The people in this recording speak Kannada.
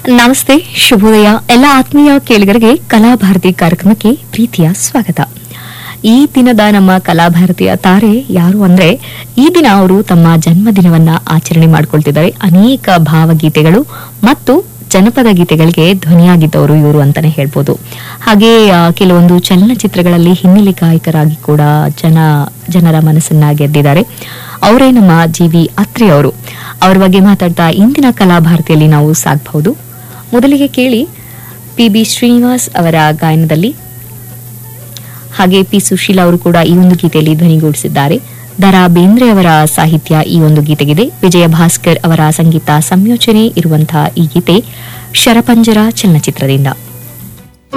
ನಮಸ್ತೆ ಶುಭೋದಯ ಎಲ್ಲ ಆತ್ಮೀಯ ಕೇಳಿಗರಿಗೆ ಕಲಾಭಾರತಿ ಕಾರ್ಯಕ್ರಮಕ್ಕೆ ಪ್ರೀತಿಯ ಸ್ವಾಗತ ಈ ದಿನದ ನಮ್ಮ ಕಲಾಭಾರತಿಯ ತಾರೆ ಯಾರು ಅಂದ್ರೆ ಈ ದಿನ ಅವರು ತಮ್ಮ ಜನ್ಮದಿನವನ್ನ ಆಚರಣೆ ಮಾಡ್ಕೊಳ್ತಿದ್ದಾರೆ ಅನೇಕ ಭಾವಗೀತೆಗಳು ಮತ್ತು ಜನಪದ ಗೀತೆಗಳಿಗೆ ಧ್ವನಿಯಾಗಿದ್ದವರು ಇವರು ಅಂತಾನೆ ಹೇಳ್ಬೋದು ಹಾಗೆ ಆ, ಕೆಲವೊಂದು ಚಲನಚಿತ್ರಗಳಲ್ಲಿ ಹಿನ್ನೆಲೆ ಗಾಯಕರಾಗಿ ಕೂಡ ಜನ ಜನರ ಮನಸ್ಸನ್ನ ಗೆದ್ದಿದ್ದಾರೆ ಅವರೇ ನಮ್ಮ ಜಿ ವಿ ಅತ್ರಿ ಅವರು ಅವ್ರ ಬಗ್ಗೆ ಮಾತಾಡ್ತಾ ಇಂದಿನ ಕಲಾಭಾರತಿಯಲ್ಲಿ ನಾವು ಸಾಗಬಹುದು ಮೊದಲಿಗೆ ಕೇಳಿ ಪಿ ಬಿ ಶ್ರೀನಿವಾಸ್ ಅವರ ಗಾಯನದಲ್ಲಿ ಹಾಗೆ ಪಿ ಸುಶೀಲಾ ಅವರು ಕೂಡ ಈ ಒಂದು ಗೀತೆಯಲ್ಲಿ ಧ್ವನಿಗೂಡಿಸಿದ್ದಾರೆ ದರಾ ಬೇಂದ್ರೆ ಅವರ ಸಾಹಿತ್ಯ ಈ ಒಂದು ಗೀತೆಗಿದೆ ವಿಜಯ ಭಾಸ್ಕರ್ ಅವರ ಸಂಗೀತ ಸಂಯೋಜನೆ ಇರುವಂತಹ ಈ ಗೀತೆ ಶರಪಂಜರ ಚಲನಚಿತ್ರದಿಂದ